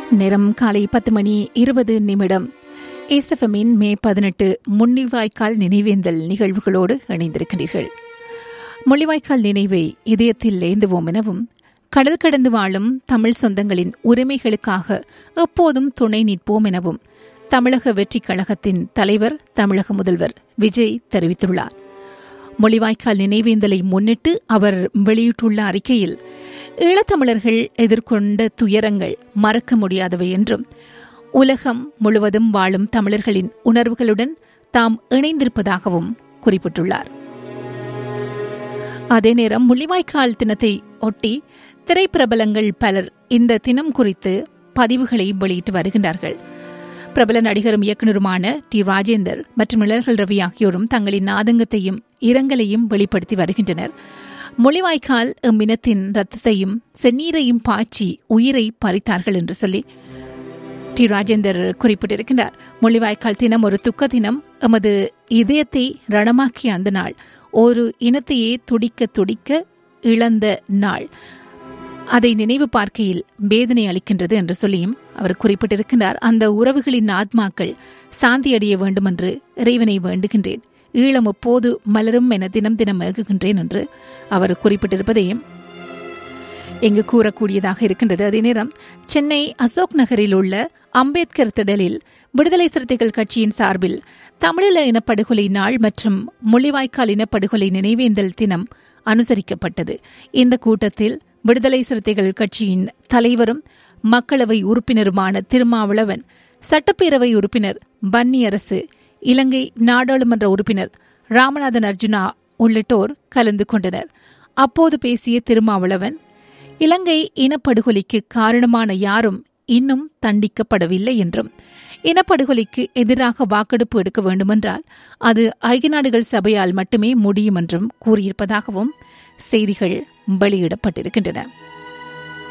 நேரம் காலை பத்து மணி இருபது நிமிடம் ஏஸ்டஃபமின் மே பதினெட்டு முள்ளிவாய்க்கால் நினைவேந்தல் நிகழ்வுகளோடு இணைந்திருக்கிறீர்கள் முள்ளிவாய்க்கால் நினைவை இதயத்தில் ஏந்துவோம் எனவும் கடல் கடந்து வாழும் தமிழ் சொந்தங்களின் உரிமைகளுக்காக எப்போதும் துணை நிற்போம் எனவும் தமிழக வெற்றிக் கழகத்தின் தலைவர் தமிழக முதல்வர் விஜய் தெரிவித்துள்ளார் மொழிவாய்க்கால் நினைவேந்தலை முன்னிட்டு அவர் வெளியிட்டுள்ள அறிக்கையில் ஈழத்தமிழர்கள் எதிர்கொண்ட துயரங்கள் மறக்க முடியாதவை என்றும் உலகம் முழுவதும் வாழும் தமிழர்களின் உணர்வுகளுடன் தாம் இணைந்திருப்பதாகவும் குறிப்பிட்டுள்ளார் அதே நேரம் முள்ளிவாய்க்கால் தினத்தை ஒட்டி திரைப்பிரபலங்கள் பலர் இந்த தினம் குறித்து பதிவுகளை வெளியிட்டு வருகின்றார்கள் பிரபல நடிகரும் இயக்குநருமான டி ராஜேந்தர் மற்றும் நிழல்கள் ரவி ஆகியோரும் தங்களின் ஆதங்கத்தையும் இரங்கலையும் வெளிப்படுத்தி வருகின்றனர் மொழிவாய்க்கால் எம்மினத்தின் ரத்தத்தையும் செந்நீரையும் பாய்ச்சி உயிரை பறித்தார்கள் என்று சொல்லி டி ராஜேந்தர் குறிப்பிட்டிருக்கின்றார் மொழிவாய்க்கால் தினம் ஒரு துக்க தினம் எமது இதயத்தை ரணமாக்கிய அந்த நாள் ஒரு இனத்தையே துடிக்க துடிக்க இழந்த நாள் அதை நினைவு பார்க்கையில் வேதனை அளிக்கின்றது என்று சொல்லியும் அவர் குறிப்பிட்டிருக்கின்றார் அந்த உறவுகளின் ஆத்மாக்கள் சாந்தி அடைய வேண்டும் என்று இறைவனை வேண்டுகின்றேன் ஈழம் எப்போது மலரும் என தினம் தினம் ஏகுகின்றேன் என்று அவர் குறிப்பிட்டிருப்பதையும் இங்கு கூறக்கூடியதாக இருக்கின்றது அதே நேரம் சென்னை அசோக் நகரில் உள்ள அம்பேத்கர் திடலில் விடுதலை சிறுத்தைகள் கட்சியின் சார்பில் தமிழீழ இனப்படுகொலை நாள் மற்றும் முள்ளிவாய்க்கால் இனப்படுகொலை நினைவேந்தல் தினம் அனுசரிக்கப்பட்டது இந்த கூட்டத்தில் விடுதலை சிறுத்தைகள் கட்சியின் தலைவரும் மக்களவை உறுப்பினருமான திருமாவளவன் சட்டப்பேரவை உறுப்பினர் பன்னி அரசு இலங்கை நாடாளுமன்ற உறுப்பினர் ராமநாதன் அர்ஜுனா உள்ளிட்டோர் கலந்து கொண்டனர் அப்போது பேசிய திருமாவளவன் இலங்கை இனப்படுகொலைக்கு காரணமான யாரும் இன்னும் தண்டிக்கப்படவில்லை என்றும் இனப்படுகொலைக்கு எதிராக வாக்கெடுப்பு எடுக்க வேண்டுமென்றால் அது ஐக்கிய நாடுகள் சபையால் மட்டுமே முடியும் என்றும் கூறியிருப்பதாகவும் செய்திகள் வெளியிடப்பட்டிருக்கின்றன